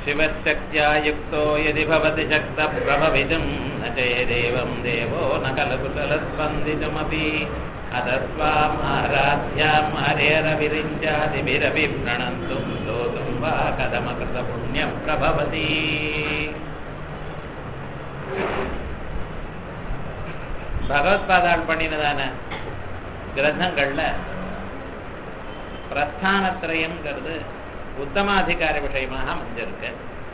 शिवशक्त्या युक्तो यदि भवति शक्तप्रभवितुं न चेदेवं देवो न खलु कुशलस्पन्दितुमपि अतस्वामाराध्यां हरेरविरिञ्चादिभिरपि प्रणन्तुं स्तोतुं वा कथमकृतपुण्यं प्रभवति பகவத்பாதால் பண்ணினதான கிரந்தங்கள்ல பிரஸ்தானத்திரயம்ங்கிறது உத்தமாதிகார விஷயமாக அமைஞ்சிருக்கு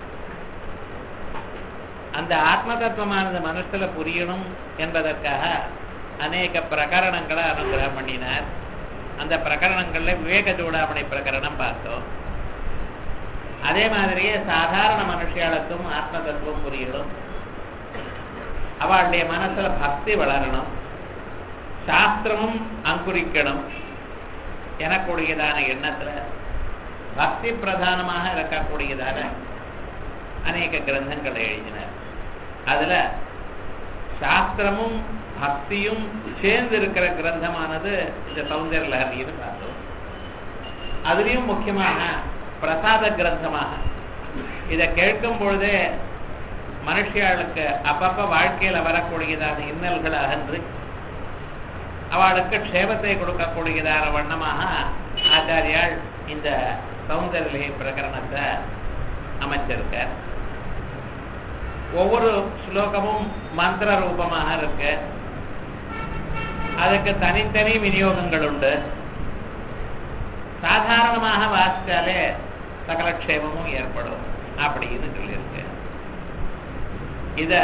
அந்த ஆத்ம தத்துவமானது மனசுல புரியணும் என்பதற்காக அநேக பிரகரணங்களை அனுகிரகம் பண்ணினார் அந்த பிரகரணங்கள்ல விவேக சூடாமணி பிரகரணம் பார்த்தோம் அதே மாதிரியே சாதாரண மனுஷியாளுக்கும் ஆத்ம தத்துவம் புரியணும் அவளுடைய மனசுல பக்தி வளரணும் சாஸ்திரமும் அங்குரிக்கணும் எனக்கூடியதான எண்ணத்துல பக்தி பிரதானமாக இருக்கக்கூடியதான அநேக கிரந்தங்களை எழுதினார் அதுல சாஸ்திரமும் பக்தியும் சேர்ந்து இருக்கிற கிரந்தமானது இந்த சௌந்தர லஹரின்னு பார்த்தோம் அதுலேயும் முக்கியமாக பிரசாத கிரந்தமாக இதை கேட்கும் பொழுதே மனுஷியாளுக்கு அப்பப்ப வாழ்க்கையில வரக்கூடியதான இன்னல்கள் அகன்று அவளுக்கு க்ஷேமத்தை கொடுக்கக்கூடியதான வண்ணமாக ஆச்சாரியால் இந்த சௌந்தர்ய பிரகரணத்தை அமைச்சிருக்க ஒவ்வொரு ஸ்லோகமும் மந்திர ரூபமாக இருக்கு அதுக்கு தனித்தனி விநியோகங்கள் உண்டு சாதாரணமாக வாசிச்சாலே சகலக்ஷேமமும் ஏற்படும் அப்படின்னு சொல்லியிருக்கு இத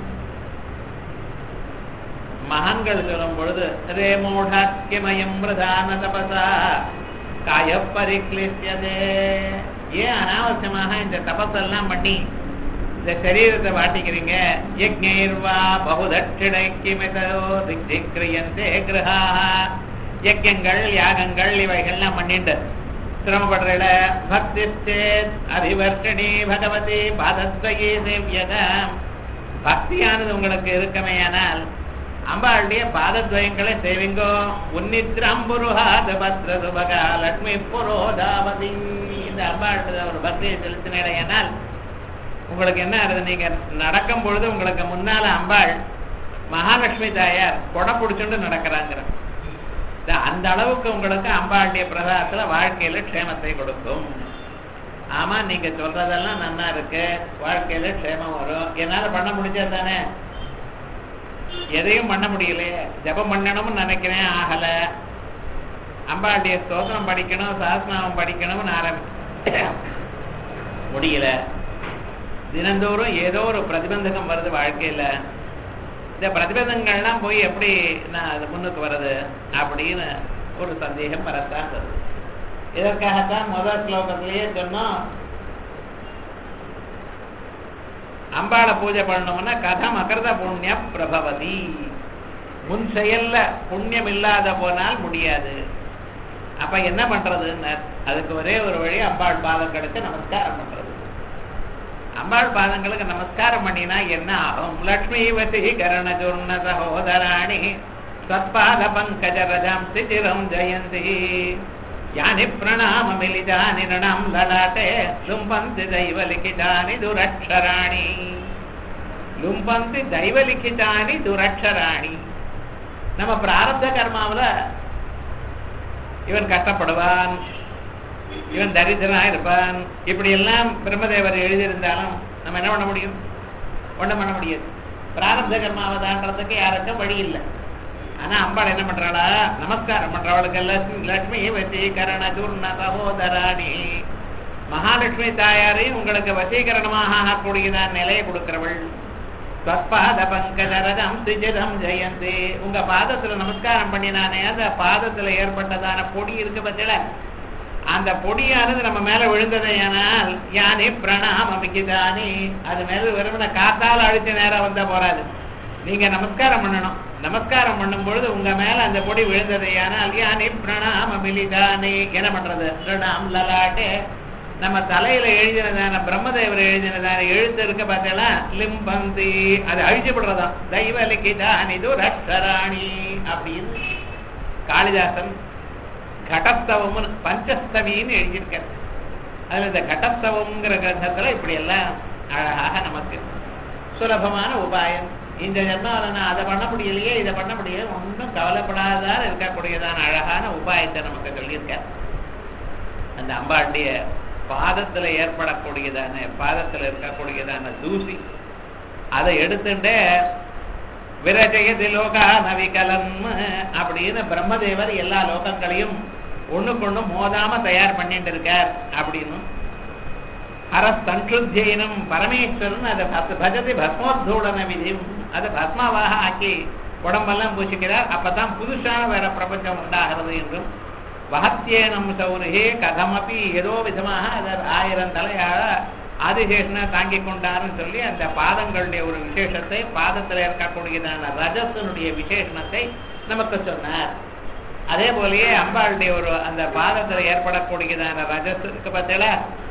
மகான்கள் சொல்லும் பொழுது ரே மூடாக்கியமயம் பிரதான தபசா காய பரிக்லிசியதே ஏன் அனாவசியமாக இந்த தபஸெல்லாம் பண்ணி இந்த சரீரத்தை வாட்டிக்கிறீங்க யஜ்ஞைர்வா பகுதட்சிணைக்கிமிதோ திக்திக்ரியந்தே கிரகா யஜ்யங்கள் யாகங்கள் இவைகள்லாம் பண்ணிட்டு சிரமப்படுற பக்தி சேத் அதிவர்ஷணி பகவதி பாதத்வயே சேவியகம் பக்தியானது உங்களுக்கு இருக்கமையானால் அம்பாளுடைய பாதத்வயங்களை சேவிங்கோ உன்னித்ரம் புருஹாத பத்ர சுபகா லட்சுமி புரோதாவதி இந்த அம்பாளுடைய ஒரு பக்தியை செலுத்தினால் உங்களுக்கு என்ன ஆகுது நீங்க நடக்கும் பொழுது உங்களுக்கு முன்னால அம்பாள் மகாலட்சுமி தாயார் கொடை பிடிச்சுட்டு நடக்கிறாங்கிற அந்த அளவுக்கு உங்களுக்கு அம்பாளுடைய பிரதாரத்துல வாழ்க்கையில க்ஷேமத்தை கொடுக்கும் ஆமா நீங்க சொல்றதெல்லாம் நன்னா இருக்கு வாழ்க்கையில க்ஷேமம் வரும் என்னால பண்ண முடிஞ்சா தானே எதையும் பண்ண முடியல ஜபம் பண்ணணும்னு நினைக்கிறேன் ஆகல அம்பாளுடைய ஸ்தோத்திரம் படிக்கணும் சாஸ்திரம் படிக்கணும்னு ஆரம்பி முடியல தினந்தோறும் ஏதோ ஒரு பிரதிபந்தகம் வருது வாழ்க்கையில இந்த பிரதிபந்தங்கள்லாம் போய் எப்படி நான் அது முன்னுக்கு வருது அப்படின்னு ஒரு சந்தேகம் வரத்தான் வருது இதற்காகத்தான் முதல் ஸ்லோகத்திலேயே சொன்னோம் அம்பாளை பூஜை பண்ணோம்னா கதம் அகிருத புண்ணிய பிரபவதி முன் செயல்ல புண்ணியம் இல்லாத போனால் முடியாது அப்ப என்ன பண்றதுன்னு அதுக்கு ஒரே ஒரு வழி அம்பாள் பாதங்களுக்கு நமஸ்காரம் பண்றது அம்பாள் பாதங்களுக்கு நமஸ்காரம் பண்ணினா என்ன ஆகும் லக்ஷ்மி வசி கரண ஜூர்ண சகோதராணி சத்பாத பங்கஜ ரஜம் சிச்சிரம் ஜெயந்தி யானி பிரணாமமிலிதானி நணம் லலாட்டே லும்பந்தி தைவலிகிதானி துரக்ஷராணி லும்பந்தி தைவலிகிதானி துரக்ஷராணி நம்ம பிராரப்த கர்மாவில் இவன் கஷ்டப்படுவான் இவன் தரித்திரனா இருப்பான் இப்படி எல்லாம் பிரம்மதேவர் எழுதியிருந்தாலும் நம்ம என்ன பண்ண முடியும் ஒன்றும் பண்ண முடியாது பிராரப்த கர்மாவை தாண்டறதுக்கு யாருக்கும் வழி இல்லை ஆனா அம்பாள் என்ன பண்றாளா நமஸ்காரம் பண்றவளுக்கு லட்சுமி வசீகரண சூர்ண சகோதராணி மகாலட்சுமி தாயாரையும் உங்களுக்கு வசீகரணமாக ஆகக்கூடியதான் நிலையை கொடுக்கிறவள் ஸ்வத்பாத பங்கஜரதம் சிஜிதம் ஜெயந்தி உங்க பாதத்துல நமஸ்காரம் பண்ணினானே அந்த பாதத்துல ஏற்பட்டதான பொடி இருக்கு பத்தில அந்த பொடியானது நம்ம மேல விழுந்ததையானால் யானே பிரணாமமிக்குதானே அது மேல வெறுமன காத்தால் அழிச்ச நேரம் வந்தா போறாது நீங்க நமஸ்காரம் பண்ணணும் நமஸ்காரம் பண்ணும் பொழுது உங்க மேல அந்த பொடி விழுந்ததையானால் யானே பிரணாமமிலிதானே என்ன பண்றது பிரணாம் லலாட்டே நம்ம தலையில எழுதினதான பிரம்மதேவர் எழுதினதான எழுத்து இருக்க பார்த்தீங்களா லிம்பந்தி அது அழிச்சுப்படுறதாம் தெய்வலிக்கிதானி துரக்ஷராணி அப்படின்னு காளிதாசன் கடஸ்தவம்னு பஞ்சஸ்தவின்னு எழுதியிருக்காரு அதுல இந்த கடத்தவங்கிற கிரந்தத்துல இப்படி எல்லாம் அழகாக நமக்கு சுலபமான உபாயம் இந்த ஜென்மாவில் நான் அதை பண்ண முடியலையே இதை பண்ண முடியல ஒன்றும் கவலைப்படாதான் இருக்கக்கூடியதான அழகான உபாயத்தை நமக்கு சொல்லியிருக்கார் அந்த அம்பாளுடைய பாதத்துல ஏற்படக்கூடியதான பாதத்துல இருக்கக்கூடியதான தூசி அதை எடுத்துட்டு விரஜயதி லோகான விகலம் அப்படின்னு பிரம்மதேவர் எல்லா லோகங்களையும் ஒண்ணுக்கொண்ணு மோதாம தயார் பண்ணிட்டு இருக்கார் அப்படின்னு அரசன்ஷுத்தியனம் பரமேஸ்வரன் அதை பத்- பஜதி பஸ்மோத்தூடன விதியும் அதை பஸ்மாவாக ஆக்கி உடம்பெல்லாம் பூசிக்கிறார் அப்பதான் புதுசான வேற பிரபஞ்சம் உண்டாகிறது என்றும் வகத்தியேனம் சௌரிகே கதமப்பி ஏதோ விதமாக அதர் ஆயிரம் தலையாக ஆதிசேஷனை தாங்கி கொண்டாருன்னு சொல்லி அந்த பாதங்களுடைய ஒரு விசேஷத்தை பாதத்தில் இருக்கக்கூடியதான ரஜத்தினுடைய விசேஷணத்தை நமக்கு சொன்னார் அதே போலயே அம்பாளுடைய ஒரு அந்த பாதத்தில் ஏற்படக்கூடியதான ரஜஸ் இருக்கு பார்த்தீங்களா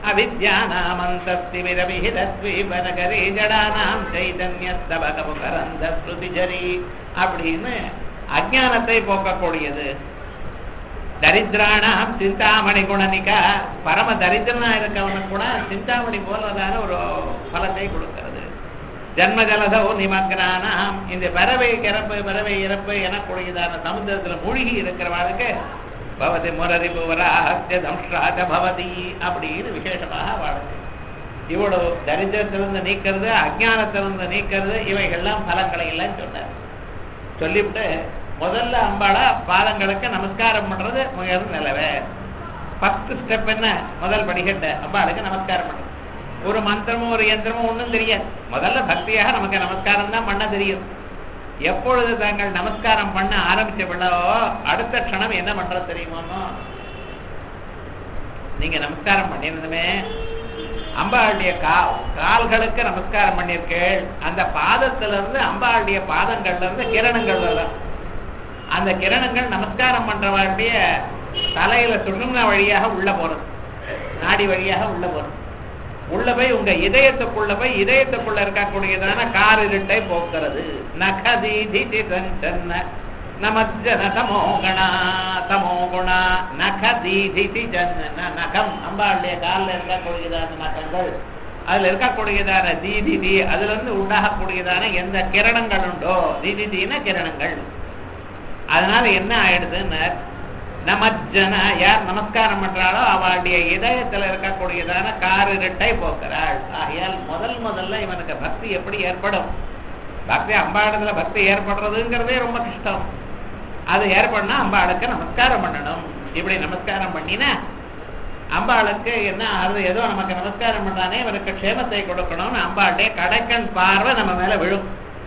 அவித்யானாமந்தஸ்திமிரவிஹிதத்வீபனகரி ஜடானாம் சைதன்யஸ்தபகமுகரந்த ஸ்ருதிஜரி அப்படின்னு அஜானத்தை போக்கக்கூடியது தரித்திராணாம் சிந்தாமணி குணனிகா பரம தரித்திரனா இருக்கவனுக்கு கூட சிந்தாமணி போலதான ஒரு பலத்தை கொடுக்கிறது ஜன்ம ஜலதோ நிமக்னானாம் இந்த பறவை கிறப்பு பறவை இறப்பு எனக்கூடியதான சமுத்திரத்துல மூழ்கி இருக்கிறவனுக்கு பவதி முரரி புவராஹ்ய தம்ஷ்ராஜ பவதி அப்படின்னு விசேஷமாக வாழ்க்கை இவ்வளவு தரித்திரத்திலிருந்து நீக்கிறது அஜானத்திலிருந்து நீக்கிறது இவைகள்லாம் பலங்களை எல்லாம் சொன்னார் சொல்லிவிட்டு முதல்ல அம்பாளா பாதங்களுக்கு நமஸ்காரம் பண்றது முதல் நிலவை பத்து ஸ்டெப் என்ன முதல் படிக்கட்டு அம்பாளுக்கு நமஸ்காரம் பண்றது ஒரு மந்திரமும் ஒரு யந்திரமும் ஒண்ணும் தெரியாது முதல்ல பக்தியாக நமக்கு நமஸ்காரம் தான் பண்ண தெரியும் எப்பொழுது தாங்கள் நமஸ்காரம் பண்ண ஆரம்பிச்ச விழாவோ அடுத்த க்ஷணம் என்ன பண்றது தெரியுமோ நீங்க நமஸ்காரம் பண்ணிருந்தமே அம்பாளுடைய கா கால்களுக்கு நமஸ்காரம் பண்ணிருக்கேள் அந்த பாதத்துல இருந்து அம்பாளுடைய பாதங்கள்ல இருந்து கிரணங்கள் வரும் அந்த கிரணங்கள் நமஸ்காரம் பண்றவருடைய தலையில சுடுங்க வழியாக உள்ள போறது நாடி வழியாக உள்ள போறது உள்ள போய் உங்க இதயத்துக்குள்ள போய் இதயத்துக்குள்ள இருக்கக்கூடியதான கார் இருட்டை போக்குறது நகதீதி சஞ்சன்ன நமஜன தமோகணா தமோகுணா நகதீதி ஜன்ன நகம் அம்பாளுடைய காலில் இருக்கக்கூடியதான நகங்கள் அதுல இருக்கக்கூடியதான தீதிதி அதுல இருந்து உண்டாகக்கூடியதான எந்த கிரணங்கள் உண்டோ தீதிதின கிரணங்கள் அதனால என்ன ஆயிடுதுன்னு நமஜன யார் நமஸ்காரம் பண்றாளோ அவளுடைய இதயத்துல இருக்கக்கூடியதான காரிருட்டை போக்குறாள் ஆகையால் முதல் முதல்ல இவனுக்கு பக்தி எப்படி ஏற்படும் பக்தி அம்பாடத்துல பக்தி ஏற்படுறதுங்கிறதே ரொம்ப கஷ்டம் அது ஏற்படனா அம்பாளுக்கு நமஸ்காரம் பண்ணணும் இப்படி நமஸ்காரம் பண்ணினா அம்பாளுக்கு என்ன அது ஏதோ நமக்கு நமஸ்காரம் பண்ணானே இவனுக்கு க்ஷேமத்தை கொடுக்கணும்னு அம்பாளுடைய கடைக்கண் பார்வை நம்ம மேல விழும்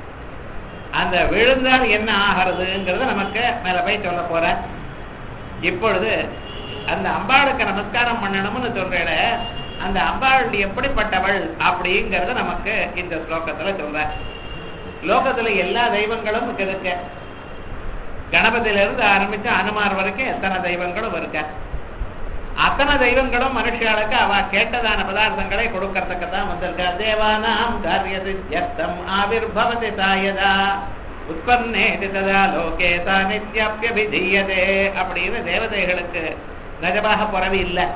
அந்த விழுந்தால் என்ன ஆகிறதுங்கிறத நமக்கு மேல போய் சொல்ல போற இப்பொழுது அந்த அம்பாளுக்கு நமஸ்காரம் பண்ணணும்னு சொல்றேட அந்த அம்பாள் எப்படிப்பட்டவள் அப்படிங்கறத நமக்கு இந்த ஸ்லோகத்துல சொல்ற லோகத்துல எல்லா தெய்வங்களும் இருக்கு கணபதியில இருந்து ஆரம்பிச்சு அனுமார் வரைக்கும் எத்தனை தெய்வங்களும் இருக்க அத்தனை தெய்வங்களும் மனுஷாளுக்கு அவ கேட்டதான பதார்த்தங்களை கொடுக்கறதுக்கு தான் வந்திருக்கா தேவானாம் காரிய சித்தியர்த்தம் ஆவிர்பவதி தாயதா உற்பத்தே ததா லோகே தா நித்யப்பியபிதீயதே அப்படின்னு தேவதைகளுக்கு நிஜமாக பிறவி இல்லை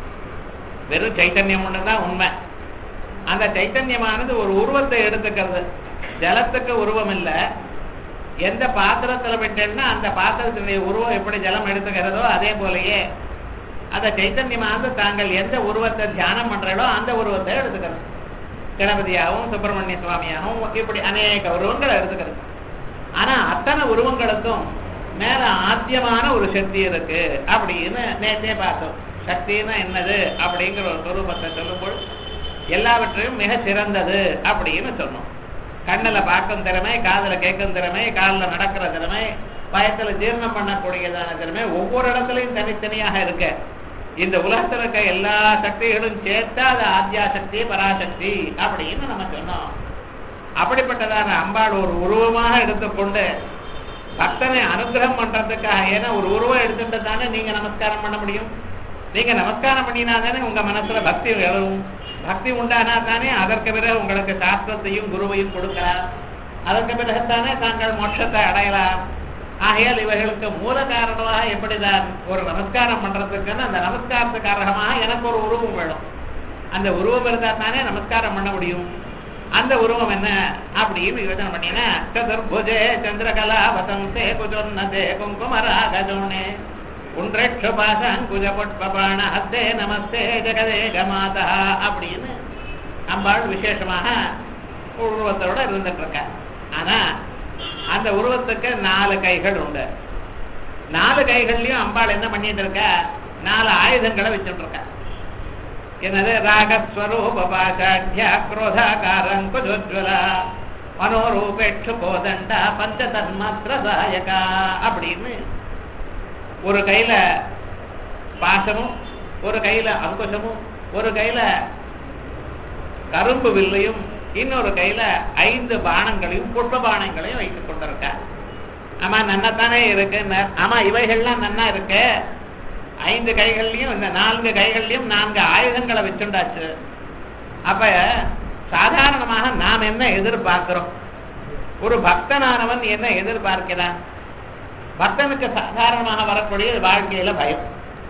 வெறும் சைத்தன்யம் ஒண்ணுதான் உண்மை அந்த சைத்தன்யமானது ஒரு உருவத்தை எடுத்துக்கிறது ஜலத்துக்கு உருவம் இல்லை எந்த பாத்திரத்துல விட்டேன்னா அந்த பாத்திரத்தினுடைய உருவம் எப்படி ஜலம் எடுத்துக்கிறதோ அதே போலயே அந்த சைத்தன்யமானது தாங்கள் எந்த உருவத்தை தியானம் பண்றாளோ அந்த உருவத்தை எடுத்துக்கிறது கணபதியாகவும் சுப்பிரமணிய சுவாமியாகவும் இப்படி அநேக உருவங்களை எடுத்துக்கிறது ஆனா அத்தனை உருவங்களுக்கும் மேல ஆத்தியமான ஒரு சக்தி இருக்கு அப்படின்னு நேற்றே பார்த்தோம் சக்தின்னா என்னது அப்படிங்கிற ஒரு சுரூபத்தை சொல்லும்போது எல்லாவற்றையும் மிக சிறந்தது அப்படின்னு சொன்னோம் கண்ணில் பார்க்கும் திறமை காதுல கேட்கும் திறமை காலில் நடக்கிற திறமை பயத்துல ஜீரணம் பண்ணக்கூடியதான திறமை ஒவ்வொரு இடத்துலையும் தனித்தனியாக இருக்க இந்த உலகத்துல இருக்க எல்லா சக்திகளும் சேர்த்தா அது ஆத்யா சக்தி பராசக்தி அப்படின்னு நம்ம சொன்னோம் அப்படிப்பட்டதான அம்பாள் ஒரு உருவமாக எடுத்துக்கொண்டு பக்தனை அனுகிரகம் பண்றதுக்காக ஏன்னா ஒரு உருவம் எடுத்துட்டு தானே நீங்க நமஸ்காரம் பண்ண முடியும் நீங்க நமஸ்காரம் பண்ணினா தானே உங்க மனசுல பக்தி எழுவும் பக்தி உண்டானா தானே அதற்கு பிறகு உங்களுக்கு சாஸ்திரத்தையும் குருவையும் கொடுக்கலாம் அதற்கு பிறகுத்தானே தாங்கள் மோட்சத்தை அடையலாம் ஆகையால் இவைகளுக்கு மூல காரணமாக எப்படிதான் ஒரு நமஸ்காரம் பண்றதுக்குன்னு அந்த நமஸ்காரத்துக்கு காரணமாக எனக்கு ஒரு உருவம் வேணும் அந்த உருவம் இருந்தா தானே நமஸ்காரம் பண்ண முடியும் அந்த உருவம் என்ன அப்படின்னு யோசனை பண்ணினா சதுர்புஜே சந்திரகலா வசந்தே குஜோன்னதே குங்குமராகஜோனே உன்றெட்டு பாசங்குஜ புட்பபாண ஹஸ்தே நமஸ்தே ஜெகதேக மாதா அப்படின்னு அம்பாள் விசேஷமாக உருவத்தோட இருந்துட்டு இருக்க ஆனா அந்த உருவத்துக்கு நாலு கைகள் உண்டு நாலு கைகள்லயும் அம்பாள் என்ன பண்ணிட்டு இருக்க நாலு ஆயுதங்களை வச்சுட்டு இருக்க என்னது ராகஸ்வரூப பாஷாட்யா குரோதாகாரம் குஜோஜ்வலா மனோரூபேட்சு கோதண்டா பஞ்சதன்மாத்திரதாயகா அப்படின்னு ஒரு கையில பாசமும் ஒரு கையில அங்குசமும் ஒரு கையில கரும்பு வில்லையும் இன்னொரு கையில ஐந்து பானங்களையும் புஷ்ப பானங்களையும் வைத்துக் கொண்டிருக்கார் ஆமா நன்னத்தானே இருக்கு ஆமா இவைகள்லாம் நன்னா இருக்கு ஐந்து கைகள்லயும் இந்த நான்கு கைகள்லயும் நான்கு ஆயுதங்களை வச்சுண்டாச்சு அப்ப சாதாரணமாக நாம் என்ன எதிர்பார்க்கிறோம் ஒரு பக்தனானவன் என்ன எதிர்பார்க்கிறான் பக்தனுக்கு சாதாரணமாக வரக்கூடிய வாழ்க்கையில பயம்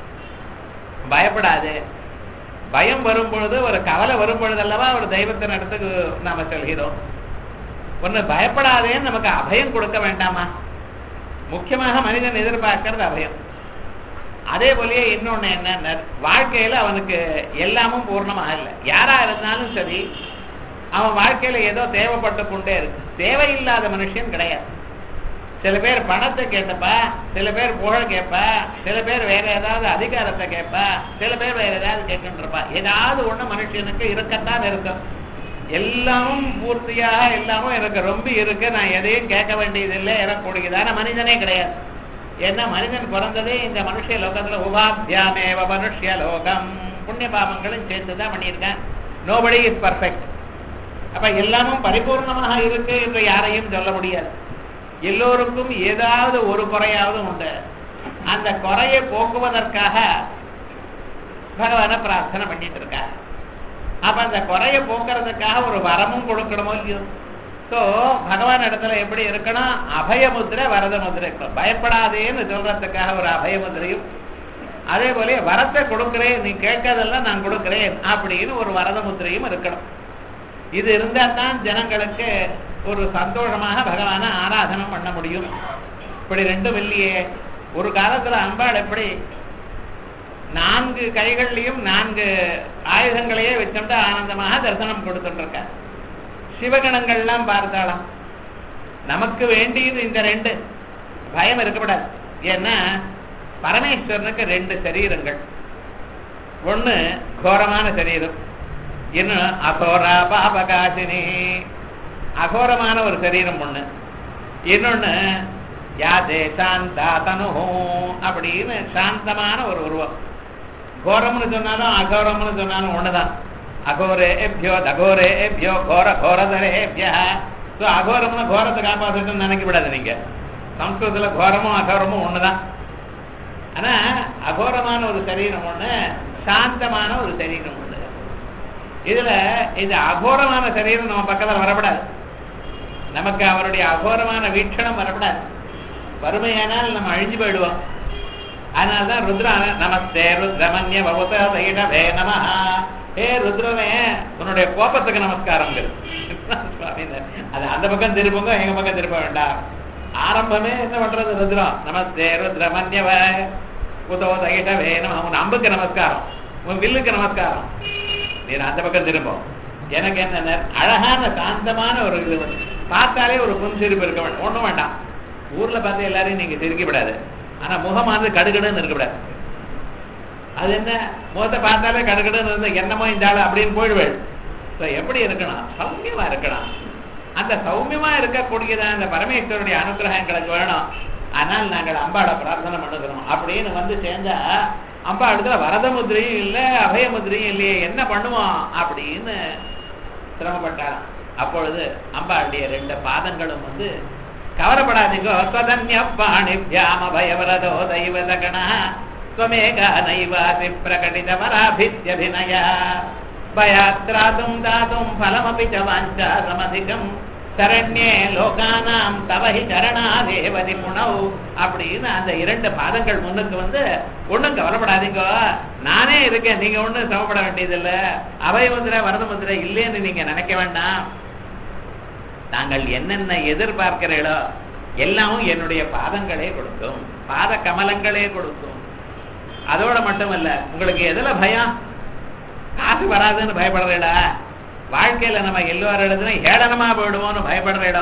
பயப்படாது பயம் வரும் பொழுது ஒரு கவலை வரும் பொழுது அல்லவா ஒரு தெய்வத்தின் இடத்துக்கு நாம செல்கிறோம் ஒண்ணு பயப்படாதேன்னு நமக்கு அபயம் கொடுக்க வேண்டாமா முக்கியமாக மனிதன் எதிர்பார்க்கறது அபயம் அதே போலயே இன்னொன்னு என்ன வாழ்க்கையில அவனுக்கு எல்லாமும் பூர்ணமாக இல்லை யாரா இருந்தாலும் சரி அவன் வாழ்க்கையில ஏதோ தேவைப்பட்டு கொண்டே இருக்கு தேவையில்லாத மனுஷன் கிடையாது சில பேர் பணத்தை கேட்டப்பா சில பேர் புகழ் கேட்பா சில பேர் வேற ஏதாவது அதிகாரத்தை கேட்பா சில பேர் வேற ஏதாவது கேட்கின்றப்பா ஏதாவது ஒண்ணு மனுஷனுக்கு இருக்கத்தான் இருக்கும் எல்லாமும் பூர்த்தியாக எல்லாமும் எனக்கு ரொம்ப இருக்கு நான் எதையும் கேட்க வேண்டியதில்லை எனக்கூடியதான மனிதனே கிடையாது ஏன்னா மனிதன் பிறந்ததே இந்த மனுஷ லோகத்துல உபாத்தியாமேவ மனுஷ லோகம் புண்ணிய பாபங்களும் சேர்த்து தான் பண்ணியிருக்கேன் நோபடி இஸ் பர்ஃபெக்ட் அப்ப எல்லாமும் பரிபூர்ணமாக இருக்கு என்று யாரையும் சொல்ல முடியாது எல்லோருக்கும் ஏதாவது ஒரு குறையாவது உண்டு அந்த குறையை போக்குவதற்காக பகவான பிரார்த்தனை பண்ணிட்டு இருக்கார் அப்ப அந்த குறையை போக்குறதுக்காக ஒரு வரமும் கொடுக்கணுமோ இல்லையோ ஸோ பகவான் இடத்துல எப்படி இருக்கணும் அபயமுத்திரை வரத முத்திரை இருக்கணும் பயப்படாதேன்னு சொல்றதுக்காக ஒரு அபயமுத்திரையும் அதே போல வரத்தை கொடுக்கிறேன் நீ கேட்கறதெல்லாம் நான் கொடுக்கிறேன் அப்படின்னு ஒரு வரத முத்திரையும் இருக்கணும் இது இருந்தா தான் ஜனங்களுக்கு ஒரு சந்தோஷமாக பகவான ஆராதனம் பண்ண முடியும் இப்படி ரெண்டும் இல்லையே ஒரு காலத்துல அம்பாள் எப்படி நான்கு கைகள்லையும் நான்கு ஆயுதங்களையே வச்சுட்டு ஆனந்தமாக தரிசனம் கொடுத்துட்டு இருக்க சிவகணங்கள்லாம் பார்த்தாலாம் நமக்கு வேண்டியது இந்த ரெண்டு பயம் இருக்கப்படாது ஏன்னா பரமேஸ்வரனுக்கு ரெண்டு சரீரங்கள் ஒண்ணு கோரமான சரீரம் இன்னும் அகோரா பாபகாசினி அகோரமான ஒரு சரீரம் ஒண்ணு இன்னொன்னு யாதே சாந்தா தனு அப்படின்னு சாந்தமான ஒரு உருவம் கோரம்னு சொன்னாலும் அகோரம்னு சொன்னாலும் ஒண்ணுதான் அகோரே எப்யோ தகோரே எப்யோ கோர கோரதரே எப்யா ஸோ அகோரம்னு கோரத்தை காப்பாற்றணும்னு நினைக்க விடாது நீங்க சம்ஸ்கிருதத்துல கோரமும் அகோரமும் ஒண்ணுதான் ஆனா அகோரமான ஒரு சரீரம் ஒண்ணு சாந்தமான ஒரு சரீரம் ஒண்ணு இதுல இது அகோரமான சரீரம் நம்ம பக்கத்துல வரப்படாது நமக்கு அவருடைய அகோரமான வீட்சணம் வரப்படாது வறுமையானால் நம்ம அழிஞ்சு போயிடுவோம் அதனால்தான் ருத்ரா நமஸ்தே ருத்ரமன்ய பவதே நம ஹே ருத்ரமே உன்னுடைய கோபத்துக்கு நமஸ்காரம் அது அந்த பக்கம் திருப்புங்க எங்க பக்கம் திருப்ப வேண்டாம் ஆரம்பமே என்ன பண்றது ருத்ரம் நமஸ்தே ருத்ரமன்யவ குதோ தைடவே நம உன் அம்புக்கு நமஸ்காரம் உன் வில்லுக்கு நமஸ்காரம் நீ அந்த பக்கம் திரும்பும் எனக்கு என்ன அழகான சாந்தமான ஒரு இது பார்த்தாலே ஒரு புன்சிரிப்பு இருக்க வேண்டாம் ஒண்ணும் வேண்டாம் ஊர்ல பார்த்து எல்லாரையும் நீங்க சிரிக்க விடாது ஆனா முகமானது கடுகடுன்னு இருக்கக்கூடாது அது என்ன முகத்தை பார்த்தாலே கடுகடுன்னு இருந்து என்னமோ இந்த ஆளு அப்படின்னு போயிடுவேள் எப்படி இருக்கணும் சௌமியமா இருக்கணும் அந்த சௌமியமா இருக்கக்கூடியதான் அந்த பரமேஸ்வருடைய அனுகிரகம் எங்களுக்கு வேணும் ஆனால் நாங்கள் அம்பாட பிரார்த்தனை பண்ணுகிறோம் அப்படின்னு வந்து சேர்ந்தா அம்பா இடத்துல வரத முதிரையும் இல்லை அபய முதிரையும் இல்லையே என்ன பண்ணுவோம் அப்படின்னு சிரமப்பட்டாராம் அப்பொழுது அம்பாளுடைய ரெண்டு பாதங்களும் வந்து கவலைப்படாதீங்க ஸ்வதன்ய பாணிபியாம பயவரதோ தெய்வதகண ஸ்வமேக நைவாசி பிரகடித வராபித்யபிநய பயாத்ராதும் தாதும் பலமபி ச வாஞ்சா சமதிகம் சரண்யே லோகானாம் தவஹி சரணாதேவதி புனவ் அப்படின்னு அந்த இரண்டு பாதங்கள் முன்னுக்கு வந்து ஒண்ணும் கவலைப்படாதீங்க நானே இருக்கேன் நீங்க ஒண்ணும் சிரமப்பட வேண்டியதில்லை அபய முதிரை வரத முதிரை இல்லைன்னு நீங்க நினைக்க வேண்டாம் தாங்கள் என்னென்ன எதிர்பார்க்கிறீர்களோ எல்லாமும் என்னுடைய பாதங்களே கொடுக்கும் பாத கமலங்களே கொடுக்கும் அதோட மட்டுமல்ல உங்களுக்கு எதுல பயம் காசு வராதுன்னு பயப்படுறீடா வாழ்க்கையில நம்ம எல்லோரிடத்துலையும் ஏளனமா போயிடுவோம்னு பயப்படுறீடா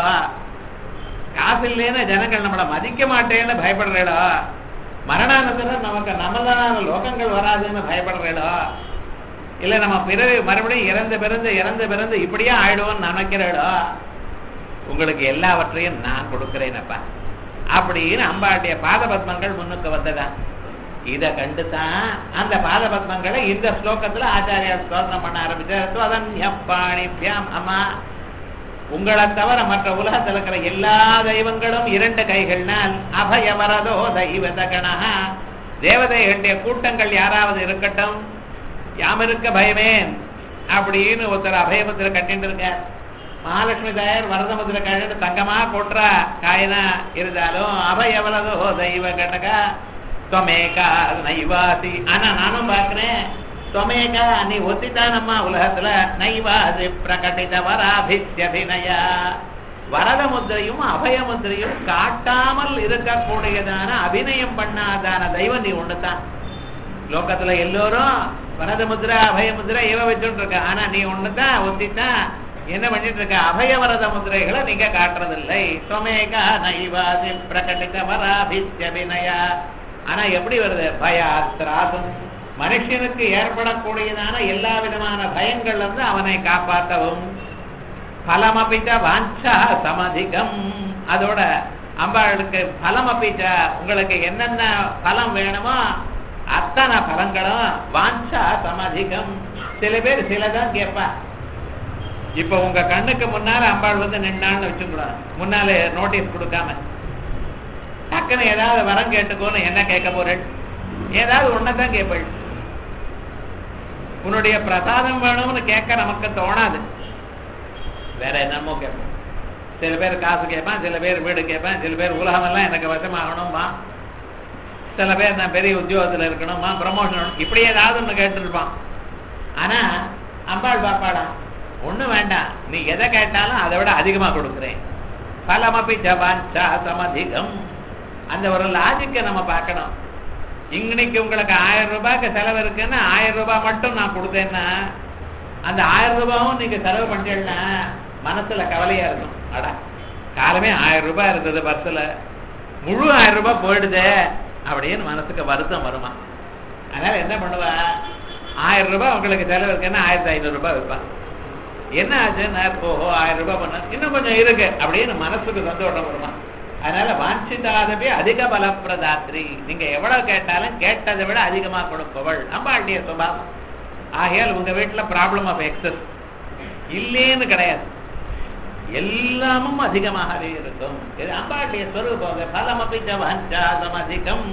காசு இல்லைன்னு ஜனங்கள் நம்மளை மதிக்க மாட்டேன்னு பயப்படுறீடா மரணானந்தரம் நமக்கு நம்மளான லோகங்கள் வராதுன்னு பயப்படுறீடா இல்ல நம்ம பிறவி மறுபடியும் இறந்து பிறந்து இறந்து பிறந்து இப்படியே ஆயிடுவோம்னு நினைக்கிறீடா உங்களுக்கு எல்லாவற்றையும் நான் கொடுக்கிறேனப்பா அப்படின்னு அம்பாட்டிய பாத பத்மங்கள் முன்னுக்கு வந்ததா இத கண்டுதான் அந்த பாத பத்மங்களை இந்த ஸ்லோகத்துல ஆச்சாரியார் ஸ்தோத்திரம் பண்ண ஆரம்பிச்சார் அதன்யப்பாணிபியாம் அம்மா உங்களை தவிர மற்ற உலகத்தில் இருக்கிற எல்லா தெய்வங்களும் இரண்டு கைகள்னால் அபயவரதோ தெய்வத கணஹா தேவதைகளுடைய கூட்டங்கள் யாராவது இருக்கட்டும் யாம் இருக்க பயமேன் அப்படின்னு ஒருத்தர் அபயமுத்திர கட்டிட்டு இருக்கார் மகாலட்சுமி தாயார் வரதமுத்திர கட்டிட்டு தங்கமா கொட்டுறா காயனா இருந்தாலும் அபயவரதோ தெய்வ கணகா தொமேகா நைவாசி ஆனா நானும் பாக்குறேன் தொமேகா நீ ஒத்தித்தானம்மா உலகத்துல நைவாசி பிரகட்டித வராபித்யபிநயா வரத முத்திரையும் அபய முத்திரையும் காட்டாமல் இருக்கக்கூடியதான அபிநயம் பண்ணாதான தெய்வம் நீ ஒண்ணுதான் லோகத்துல எல்லோரும் வரத முத்திரை அபய முத்திரை இவ வச்சுட்டு இருக்க ஆனா நீ ஒண்ணுதான் ஒத்தித்தான் என்ன பண்ணிட்டு இருக்க அபய வரத முத்திரைகளை நீங்க காட்டுறதில்லை தொமேகா நைவாசி பிரகட்டித வராபித்யபிநயா ஆனா எப்படி வருது பயாத்ராசம் மனுஷனுக்கு ஏற்படக்கூடியதான எல்லா விதமான பயங்கள் வந்து அவனை காப்பாற்றவும் பலமபிச்ச வாஞ்சா சமதிகம் அதோட அம்பாளுக்கு பலமபிச்ச உங்களுக்கு என்னென்ன பலம் வேணுமோ அத்தனை பலங்களும் வாஞ்சா சமதிகம் சில பேர் சிலதான் கேட்பா இப்ப உங்க கண்ணுக்கு முன்னால அம்பாள் வந்து நின்னான்னு வச்சுக்கூடாது முன்னாலே நோட்டீஸ் கொடுக்காம டக்குன்னு ஏதாவது வரம் கேட்டுக்கோன்னு என்ன கேட்க போறேன் ஏதாவது ஒன்னதான் கேட்பள் உன்னுடைய பிரசாதம் வேணும்னு கேட்க நமக்கு தோணாது வேற என்னமோ கேட்போம் சில பேர் காசு கேட்பான் சில பேர் வீடு கேட்பான் சில பேர் உலகமெல்லாம் எனக்கு வசமாகணுமா சில பேர் நான் பெரிய உத்தியோகத்தில் இருக்கணுமா ப்ரமோஷன் இப்படி ஏதாவது ஒன்று கேட்டுருப்பான் ஆனா அம்பாள் பாப்பாடா ஒண்ணு வேண்டாம் நீ எதை கேட்டாலும் அதை விட அதிகமா கொடுக்குறேன் பலமபி ஜபாஞ்சா சமதிகம் அந்த ஒரு லாஜிக்கை நம்ம பார்க்கணும் இன்னைக்கு உங்களுக்கு ஆயிரம் ரூபாய்க்கு செலவு இருக்குன்னா ஆயிரம் ரூபாய் மட்டும் நான் கொடுத்தேன்னா அந்த ஆயிரம் ரூபாயும் நீங்க செலவு பண்ணிட்டேன்னா மனசுல கவலையா இருக்கும் அடா காலமே ஆயிரம் ரூபாய் இருந்தது பஸ்ஸில் முழு ஆயிரம் ரூபாய் போயிடுதே அப்படின்னு மனசுக்கு வருத்தம் வருமா அதனால என்ன பண்ணுவா ஆயிரம் ரூபாய் உங்களுக்கு செலவு இருக்குன்னா ஆயிரத்தி ஐநூறு ரூபாய் வைப்பான் என்ன ஆச்சுன்னா ஓஹோ ஆயிரம் ரூபாய் பண்ண இன்னும் கொஞ்சம் இருக்கு அப்படின்னு மனசுக்கு சந்தோஷம் வருமா அதனால வாஞ்சிதாதவே அதிக பலப்பிரதாத்ரி நீங்க எவ்வளவு கேட்டாலும் கேட்டதை விட அதிகமா கொடுப்பவள் அம்பாளுடைய சுபாவம் ஆகையால் உங்க வீட்டுல ப்ராப்ளம் ஆஃப் எக்ஸஸ் இல்லேன்னு கிடையாது எல்லாமும் அதிகமாகவே இருக்கும் இது அம்பாளுடைய ஸ்வரூபம் பலமபி வாஞ்சாதம் அதிகம்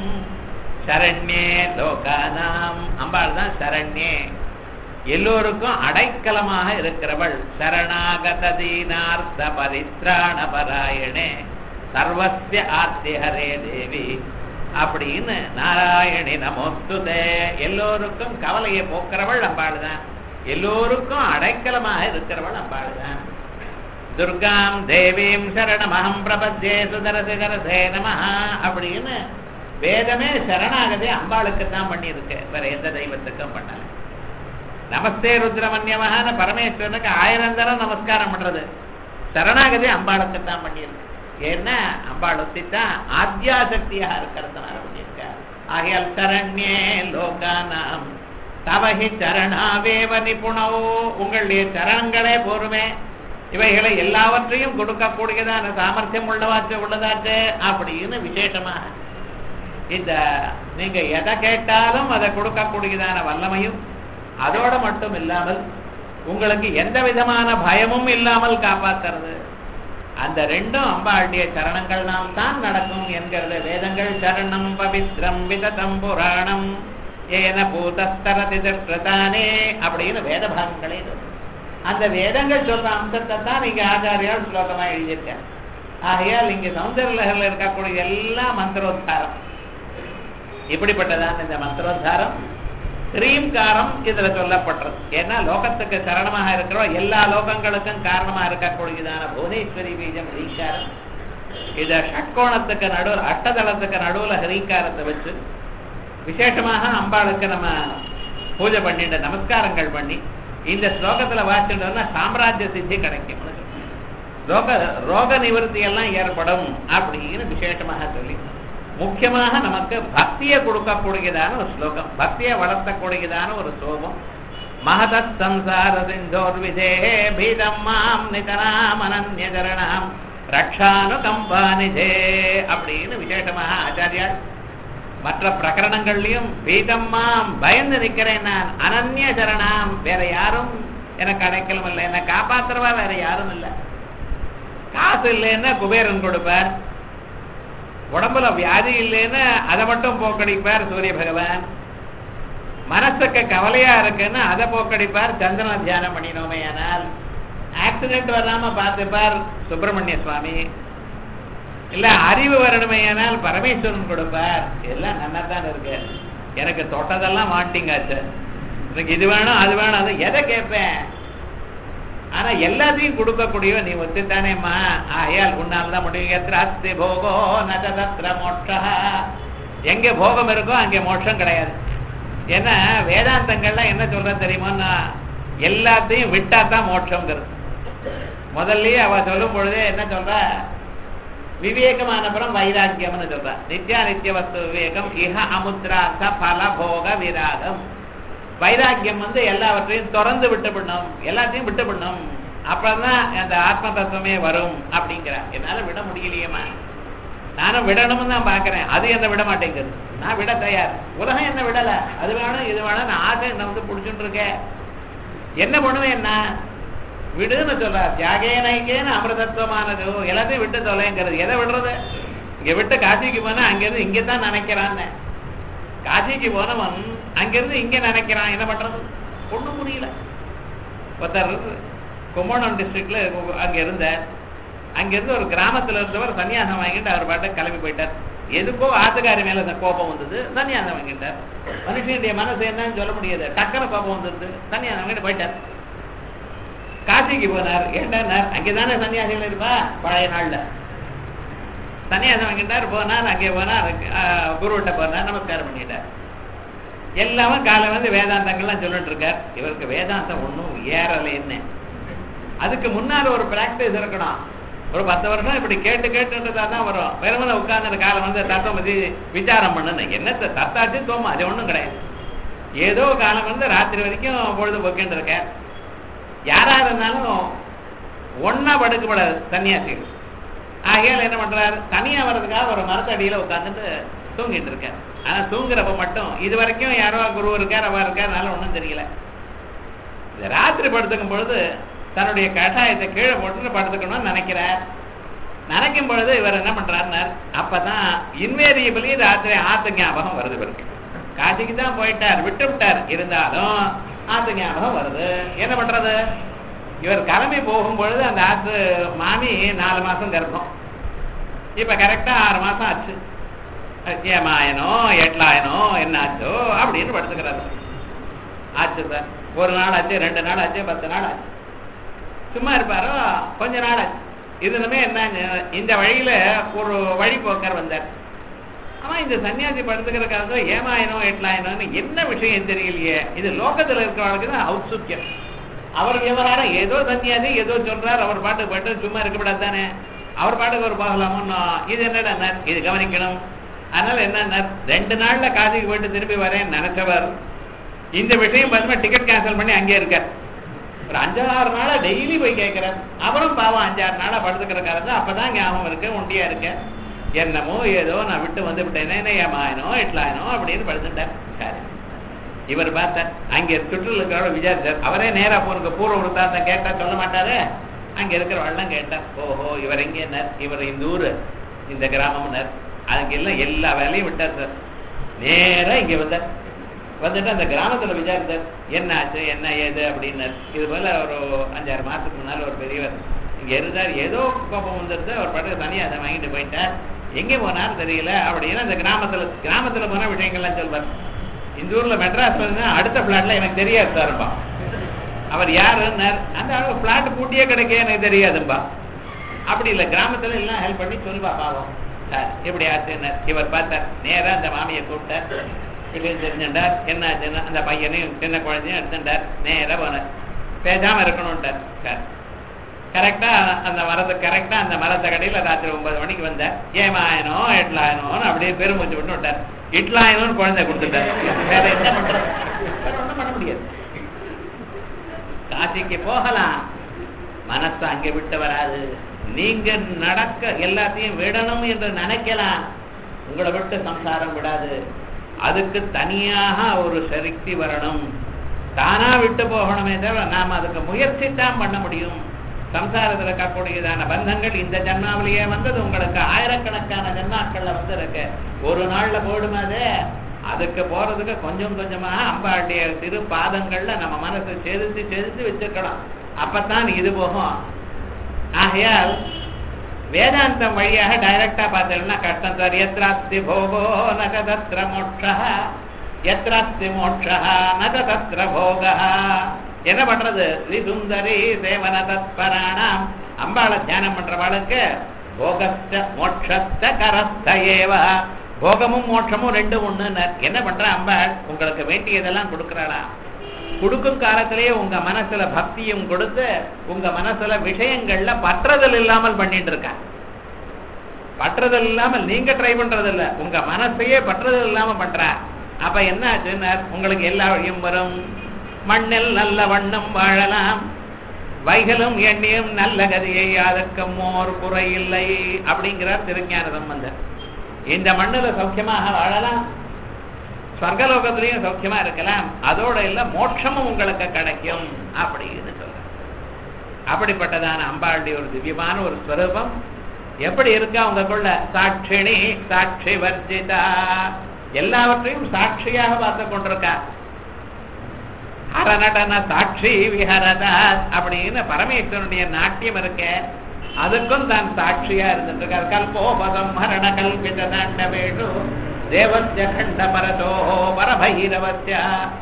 சரண்யே லோகானாம் அம்பாள் தான் சரண்யே எல்லோருக்கும் அடைக்கலமாக இருக்கிறவள் சரணாகத தீனார்த்த பரித்ராண பராயணே சர்வஸ்ய ஆத்தியஹரே தேவி அப்படின்னு நாராயணி நமோஸ்துதே எல்லோருக்கும் கவலையை போக்குறவள் அம்பாள் தான் எல்லோருக்கும் அடைக்கலமாக இருக்கிறவள் அம்பாள் தான் துர்காம் தேவீம் சரணமஹம் பிரபத்யே சுதரசி தரசே நம அப்படின்னு வேதமே சரணாகதே அம்பாளுக்கு தான் பண்ணியிருக்கு வேற எந்த தெய்வத்துக்கும் பண்ணல நமஸ்தே ருத்ரமன்யமான பரமேஸ்வரனுக்கு ஆயிரம் தரம் நமஸ்காரம் பண்றது சரணாகதே அம்பாளுக்கு தான் பண்ணியிருக்கு ஏன்னா அம்பாள் ஒத்தித்தான் ஆத்தியாசக்தியாக இருக்கிறதுனால பண்ணியிருக்கார் ஆகையால் சரண்யே லோகானாம் தவகி சரணாவேவ நிபுணவோ உங்களுடைய சரணங்களே போருமே இவைகளை எல்லாவற்றையும் கொடுக்கக்கூடியதான சாமர்த்தியம் உள்ளவாச்சு உள்ளதாச்சு அப்படின்னு விசேஷமாக இந்த நீங்க எதை கேட்டாலும் அதை கொடுக்கக்கூடியதான வல்லமையும் அதோட மட்டும் இல்லாமல் உங்களுக்கு எந்த விதமான பயமும் இல்லாமல் காப்பாத்துறது அந்த ரெண்டும் அம்பாளுடைய சரணங்கள்னால் தான் நடக்கும் என்கிறது வேதங்கள் சரணம் பவித்ரம் விததம் புராணம் ஏன பூதஸ்தரதி திருஷ்டதானே அப்படின்னு வேத பாகங்களே சொல்லும் அந்த வேதங்கள் சொல்ற அம்சத்தை தான் நீங்க ஆச்சாரியால் ஸ்லோகமா எழுதியிருக்க ஆகையால் இங்க சௌந்தரலகர்ல இருக்கக்கூடிய எல்லா மந்திரோத்தாரம் இப்படிப்பட்டதான் இந்த மந்திரோத்தாரம் ஸ்ரீம்காரம் இதுல சொல்லப்பட்டது ஏன்னா லோகத்துக்கு சரணமாக இருக்கிறோம் எல்லா லோகங்களுக்கும் காரணமா இருக்கக்கூடியதான புவனேஸ்வரி பீஜம் ஹரீங்காரம் இத ஷட்கோணத்துக்கு நடுவில் அட்டதளத்துக்கு நடுவுல ஹரீங்காரத்தை வச்சு விசேஷமாக அம்பாளுக்கு நம்ம பூஜை பண்ணிட்டு நமஸ்காரங்கள் பண்ணி இந்த ஸ்லோகத்துல வாசிட்டோம்னா சாம்ராஜ்ய சித்தி கிடைக்கும் ரோக ரோக நிவர்த்தி எல்லாம் ஏற்படும் அப்படின்னு விசேஷமாக சொல்லி முக்கியமாக நமக்கு பக்தியை கொடுக்கக்கூடியதான ஒரு ஸ்லோகம் பக்தியை வளர்த்தக்கூடியதான ஒரு ஸ்லோகம் மகத சம்சார சிந்தோர் விதே பீதம் மாம் நிதனாம் அனன்யகரணாம் ரக்ஷானுகம்பானிதே அப்படின்னு விசேஷமாக ஆச்சாரியார் மற்ற பிரகரணங்கள்லயும் பீதம் மாம் பயந்து நிக்கிறேன் நான் அனன்ய சரணாம் வேற யாரும் எனக்கு அடைக்கலம் இல்லை என்ன காப்பாத்துறவா வேற யாரும் இல்லை காசு இல்லைன்னா குபேரன் கொடுப்பார் உடம்புல வியாதி இல்லைன்னா அதை மட்டும் போக்கடிப்பார் சூரிய பகவான் மனசுக்கு கவலையா இருக்குன்னா அதை போக்கடிப்பார் சந்திரன தியானம் பண்ணினோமே ஆனால் ஆக்சிடென்ட் வராம பார்த்துப்பார் சுப்பிரமணிய சுவாமி இல்ல அறிவு வரணுமையானால் பரமேஸ்வரன் கொடுப்பார் எல்லாம் நல்லா தான் இருக்கு எனக்கு தொட்டதெல்லாம் மாட்டிங்காச்சு எனக்கு இது வேணும் அது வேணும் அது எதை கேட்பேன் ஆனா எல்லாத்தையும் கொடுக்கக்கூடியவ நீ ஒத்துத்தானேம்மா ஆயால் உன்னால தான் முடியும் எத்திர அஸ்தி போகோ நகதத்திர மோட்சா எங்க போகம் இருக்கோ அங்கே மோட்சம் கிடையாது ஏன்னா வேதாந்தங்கள்லாம் என்ன சொல்ற தெரியுமா எல்லாத்தையும் விட்டா தான் மோட்சங்கிறது முதல்லயே அவ சொல்லும் பொழுதே என்ன சொல்ற விவேகமானப்புறம் வைராக்கியம்னு சொல்ற நித்யா நித்திய வஸ்து விவேகம் இஹ அமுத்ரார்த்த பல போக விராகம் வைராக்கியம் வந்து எல்லாவற்றையும் திறந்து விட்டுவிடணும் எல்லாத்தையும் விட்டுவிடணும் அப்பதான் அந்த ஆத்ம தத்துவமே வரும் அப்படிங்கிற என்னால விட முடியலையேம்மா நானும் விடணும்னு தான் பாக்குறேன் அது என்ன விட மாட்டேங்குது நான் விட தயார் உலகம் என்ன விடல அது வேணும் இது வேணும் நான் ஆசை என்ன வந்து புடிச்சுட்டு இருக்கேன் என்ன பண்ணுவேன் என்ன விடுன்னு சொல்ற தியாகேனைக்கேன்னு அமிர்தத்துவமானது எல்லாத்தையும் விட்டு தொலைங்கிறது எதை விடுறது இங்க விட்டு காசிக்கு போனா அங்கிருந்து இங்கே தான் நினைக்கிறான்னு காசிக்கு போனவன் அங்கிருந்து இங்க நினைக்கிறான் என்ன பண்றது ஒண்ணும் புரியல ஒருத்தர் கும்பகோணம் டிஸ்ட்ரிக்ட்ல அங்க இருந்தார் அங்கிருந்து ஒரு கிராமத்துல இருந்தவர் சன்னியாசம் வாங்கிட்டு அவர் பாட்டு கிளம்பி போயிட்டார் எதுக்கோ ஆத்துக்காரி மேல அந்த கோபம் வந்தது சன்னியாசம் வாங்கிட்டார் மனுஷனுடைய மனசு என்னன்னு சொல்ல முடியாது டக்குனு கோபம் வந்தது சன்னியாசம் வாங்கிட்டு போயிட்டார் காசிக்கு போனார் ஏண்டார் அங்கேதானே சன்னியாசிகள் இருப்பா பழைய நாள்ல சன்னியாசம் வாங்கிட்டார் போனார் அங்கே போனார் குருவிட்ட போனார் நமஸ்காரம் பண்ணிட்டார் எல்லாமே காலை வந்து வேதாந்தங்கள்லாம் சொல்லிட்டு இருக்கார் இவருக்கு வேதாந்தம் ஒன்றும் ஏறலைன்னு அதுக்கு முன்னால் ஒரு பிராக்டிஸ் இருக்கணும் ஒரு பத்து வருஷம் இப்படி கேட்டு கேட்டுன்றதா தான் வரும் வெறுமனை உட்கார்ந்து காலம் வந்து தத்துவம் பத்தி விசாரம் பண்ணுன்னு என்னத்தை தத்தாச்சு தோமா அது ஒன்றும் கிடையாது ஏதோ காலம் வந்து ராத்திரி வரைக்கும் பொழுது போக்கின்னு இருக்கேன் யாரா இருந்தாலும் ஒன்னா படுக்கப்படாது சன்னியாசிகள் ஆகையால் என்ன பண்றாரு தனியா வர்றதுக்காக ஒரு மரத்தடியில உட்காந்துட்டு தூங்கிட்டு இருக்கார் ஆனா தூங்குறப்ப மட்டும் இது வரைக்கும் யாரோ குரு இருக்கார் அவ இருக்காருனால ஒன்றும் தெரியல இந்த ராத்திரி படுத்துக்கும் பொழுது தன்னுடைய கட்டாயத்தை கீழே போட்டு படுத்துக்கணும்னு நினைக்கிறார் நினைக்கும் பொழுது இவர் என்ன பண்றாருனார் அப்பதான் இன்வேரியபிளி ராத்திரி ஆத்து ஞாபகம் வருது இவருக்கு காசிக்கு தான் போயிட்டார் விட்டு விட்டார் இருந்தாலும் ஆத்து ஞாபகம் வருது என்ன பண்றது இவர் கிளம்பி போகும் பொழுது அந்த ஆத்து மாமி நாலு மாசம் கர்ப்பம் இப்ப கரெக்டா ஆறு மாசம் ஆச்சு ஏமாயனோ எட்லாயனோ என்ன ஆச்சோ அப்படின்னு படுத்துக்கிறாரு ஆச்சு சார் ஒரு நாள் ஆச்சு ரெண்டு நாள் ஆச்சு பத்து நாள் ஆச்சு சும்மா இருப்பாரோ கொஞ்ச நாள் ஆச்சு இதுனுமே என்ன இந்த வழியில ஒரு வழி போக்கர் வந்தார் ஆனா இந்த சன்னியாசி படுத்துக்கிறக்காக ஏமாயனோ எட்லாயனோன்னு என்ன விஷயம் தெரியலையே இது லோகத்துல இருக்கிறவங்களுக்கு தான் ஔத்சுக்கியம் அவர் விவகாரம் ஏதோ சன்னியாசி ஏதோ சொல்றார் அவர் பாட்டுக்கு பாட்டு சும்மா இருக்கப்படாது தானே அவர் பாட்டுக்கு ஒரு போகலாமோ இது என்னடா இது கவனிக்கணும் அதனால என்ன ரெண்டு நாள்ல காசிக்கு போயிட்டு திரும்பி வரேன் நினைச்சவர் இந்த விஷயம் பார்த்தா டிக்கெட் கேன்சல் பண்ணி அங்கே இருக்கார் ஒரு அஞ்சாறு நாளா டெய்லி போய் கேட்கிறார் அவரும் பாவம் அஞ்சாறு நாளா படுத்துக்கிற காலத்து அப்பதான் ஞாபகம் இருக்கு ஒண்டியா இருக்க என்னமோ ஏதோ நான் விட்டு வந்து விட்டேனே ஏமாயனோ எட்லாயனோ அப்படின்னு படுத்துட்டார் சரி இவர் பார்த்தார் அங்கே சுற்றுலா விசாரிச்சார் அவரே நேரா போனுக்கு பூர்வ விருத்தாந்த கேட்டா சொல்ல மாட்டாரு அங்க இருக்கிறவெல்லாம் கேட்டார் ஓஹோ இவர் எங்க இவர் இந்த ஊரு இந்த கிராமம்னர் அங்க எல்லாம் எல்லா வேலையும் விட்டார் சார் நேரா இங்க வந்தார் வந்துட்டு அந்த கிராமத்துல விசாரித்தார் என்ன ஆச்சு என்ன ஏது அப்படின்னு இது போல ஒரு அஞ்சாறு மாசத்துக்கு முன்னால ஒரு பெரியவர் இங்க இருந்தார் ஏதோ கோபம் வந்துருது அவர் படகு தனியா அதை வாங்கிட்டு போயிட்டார் எங்கே போனார் தெரியல அப்படின்னு அந்த கிராமத்துல கிராமத்துல போன விஷயங்கள்லாம் சொல்வார் இந்த ஊர்ல மெட்ராஸ் வந்து அடுத்த பிளாட்ல எனக்கு தெரியாது சார்பா அவர் யாருன்னார் அந்த அளவு பிளாட் பூட்டியே கிடைக்க எனக்கு தெரியாதும்பா அப்படி இல்லை கிராமத்துல எல்லாம் ஹெல்ப் பண்ணி சொல்லுவா பாவம் சார் எப்படி ஆச்சுன்னார் இவர் பார்த்தார் நேரா அந்த மாமியை கூப்பிட்டார் விஷயம் தெரிஞ்சுட்டார் என்ன ஆச்சுன்னா அந்த பையனையும் சின்ன குழந்தையும் எடுத்துட்டார் நேரா போனார் பேசாம இருக்கணும்ட்டார் சார் கரெக்டா அந்த மரத்தை கரெக்டா அந்த மரத்தை கடையில ராத்திரி ஒன்பது மணிக்கு வந்தார் ஏமாயனோ எட்லாயனோன்னு அப்படியே பெருமூச்சு விட்டு விட்டார் இட்லாயனோன்னு குழந்தை கொடுத்துட்டார் வேற என்ன பண்றது வேற ஒண்ணும் பண்ண முடியாது காசிக்கு போகலாம் மனசு அங்கே விட்டு வராது நீங்க நடக்க எல்லாத்தையும் விடணும் என்று நினைக்கலாம் உங்களை விட்டு சம்சாரம் விடாது அதுக்கு தனியாக ஒரு சக்தி வரணும் தானா விட்டு போகணுமே தவிர நாம் அதுக்கு முயற்சி தான் பண்ண முடியும் சம்சாரத்தில் இருக்கக்கூடியதான பந்தங்கள் இந்த ஜன்மாவிலேயே வந்தது உங்களுக்கு ஆயிரக்கணக்கான ஜன்மாக்கள்ல வந்து இருக்கு ஒரு நாள்ல போடுமாதே அதுக்கு போறதுக்கு கொஞ்சம் கொஞ்சமாக அம்பாளுடைய திரு பாதங்கள்ல நம்ம மனசை செலுத்தி செலுத்தி வச்சிருக்கலாம் அப்பத்தான் இது போகும் ஆகையால் வேதாந்தம் வழியாக டைரக்டா பார்த்தீங்கன்னா கஷ்டம் சார் எத்ராஸ்தி போகோ நக தத்ர மோட்சா எத்ராஸ்தி மோட்சா நக தத்ர போகா என்ன பண்றது ஸ்ரீசுந்தரி சேவன தத்பராணாம் அம்பாளை தியானம் பண்றவாளுக்கு போகஸ்த மோட்சஸ்த கரஸ்த ஏவ போகமும் மோட்சமும் ரெண்டு ஒண்ணு என்ன பண்ற அம்பாள் உங்களுக்கு வேண்டியதெல்லாம் கொடுக்கறாளா கொடுக்கும் காலத்திலேயே உங்க மனசுல பக்தியும் கொடுத்து உங்க மனசுல விஷயங்கள்ல பற்றுதல் இல்லாமல் பண்ணிட்டு இருக்க பற்றுதல் இல்லாமல் நீங்க ட்ரை பண்றது இல்ல உங்க மனசையே பற்றுதல் இல்லாம பண்ற அப்ப என்ன ஆச்சுன்னா உங்களுக்கு எல்லா வழியும் வரும் மண்ணில் நல்ல வண்ணம் வாழலாம் வைகளும் எண்ணியும் நல்ல கதியை அதற்கு மோர் குறை இல்லை அப்படிங்கிறார் திருஞான சம்பந்தர் இந்த மண்ணுல சௌக்கியமாக வாழலாம் ஸ்வர்கலோகத்திலையும் சௌக்கியமா இருக்கலாம் அதோட இல்ல மோட்சமும் உங்களுக்கு கிடைக்கும் அப்படின்னு சொல்ற அப்படிப்பட்டதான அம்பாளுடைய ஒரு திவ்யமான ஒரு ஸ்வரூபம் எப்படி இருக்கா உங்களுக்குள்ள சாட்சிணி சாட்சி வர்ஜிதா எல்லாவற்றையும் சாட்சியாக பார்த்து கொண்டிருக்கா ஹரநடன சாட்சி விஹரதா அப்படின்னு பரமேஸ்வரனுடைய நாட்டியம் இருக்க அதுக்கும் தான் சாட்சியா இருந்துட்டு இருக்கார் கல்போபதம் மரண கல்பித தாண்டவேடு தேவஸ்ய கண்ட பரதோ பரபைரவஸ்ய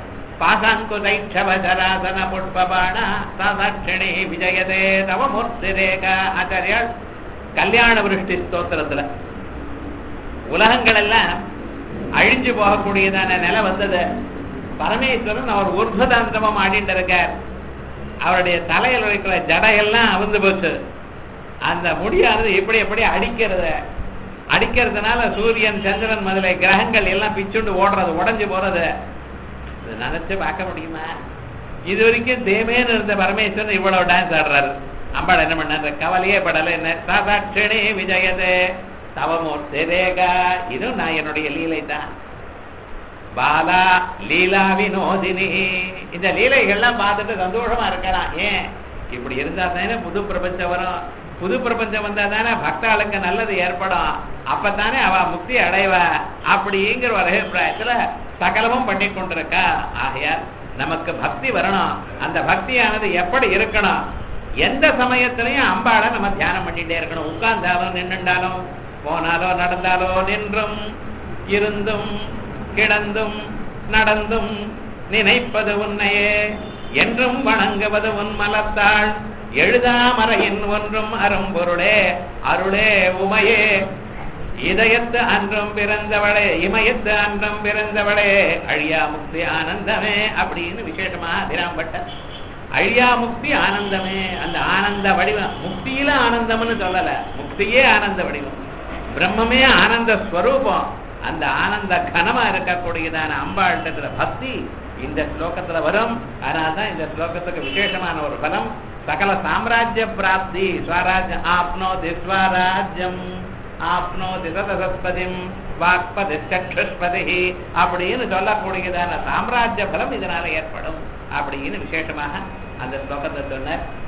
பாசாங்குதைட்சவசராசன புஷ்பபாண சாதாட்சிணி விஜயதே தவ மூர்த்திரேக ஆச்சாரியால் கல்யாண விருஷ்டி ஸ்தோத்திரத்துல உலகங்கள் எல்லாம் அழிஞ்சு போகக்கூடியதான நிலை வந்தது பரமேஸ்வரன் அவர் உர்வதாந்திரமம் ஆடிட்டு இருக்கார் அவருடைய தலையில் இருக்கிற ஜடையெல்லாம் அவிழ்ந்து போச்சு அந்த முடியானது எப்படி எப்படி அடிக்கிறத அடிக்கிறதுனால சூரியன் சந்திரன் முதலிய கிரகங்கள் எல்லாம் பிச்சுண்டு ஓடுறது உடஞ்சு போறது இது நினைச்சு பார்க்க முடியுமா இது வரைக்கும் தேமேன்னு இருந்த பரமேஸ்வரன் இவ்வளவு டான்ஸ் ஆடுறாரு அம்பாள் என்ன பண்ணாரு கவலையே படல என்ன சாதாட்சணே விஜயதே தவமூர்த்தி ரேகா இதுவும் நான் என்னுடைய லீலை தான் பாலா லீலா வினோதினி இந்த லீலைகள்லாம் பார்த்துட்டு சந்தோஷமா இருக்கலாம் ஏன் இப்படி இருந்தா தானே புது பிரபஞ்சம் வரும் புது பிரபஞ்சம் வந்தா தானே பக்தாளுக்கு நல்லது ஏற்படும் அப்பத்தானே அவ முக்தி அடைவா அப்படிங்கிற ஒரு அபிப்பிராயத்துல சகலமும் பண்ணி கொண்டிருக்கா ஆகையால் நமக்கு பக்தி வரணும் அந்த பக்தியானது எப்படி இருக்கணும் எந்த சமயத்திலையும் அம்பாளை நம்ம தியானம் பண்ணிட்டே இருக்கணும் உட்கார்ந்தாலும் நின்றுண்டாலும் போனாலோ நடந்தாலோ நின்றும் இருந்தும் கிடந்தும் நடந்தும் நினைப்பது உன்னையே என்றும் வணங்குவது உன் மலத்தாள் எழுதாமறையின் ஒன்றும் அரும்பொருளே அருளே உமையே இதயத்து அன்றும் பிறந்தவளே இமயத்து அன்றும் பிறந்தவளே அழியா முக்தி ஆனந்தமே அப்படின்னு விசேஷமா அதிராம்பட்ட அழியா முக்தி ஆனந்தமே அந்த ஆனந்த வடிவம் முக்தியில ஆனந்தம்னு சொல்லல முக்தியே ஆனந்த வடிவம் பிரம்மமே ஆனந்த ஸ்வரூபம் அந்த ஆனந்த கனமா இருக்கக்கூடியதான அம்பாள்ன்ற பக்தி இந்த ஸ்லோகத்துல வரும் அதனால்தான் இந்த ஸ்லோகத்துக்கு விசேஷமான ஒரு பலம் சகல சாம்ராஜ்ய பிராப்தி ஸ்வராஜ்யம் ஆப்னோதி ஸ்வராஜ்யம் ஆப்னோதி சதசஸ்பதிம் வாக்பதி சக்ஷஸ்பதி அப்படின்னு சொல்லக்கூடியதான சாம்ராஜ்ய பலம் இதனால ஏற்படும் அப்படின்னு விசேஷமாக அந்த ஸ்லோகத்தை சொன்னார்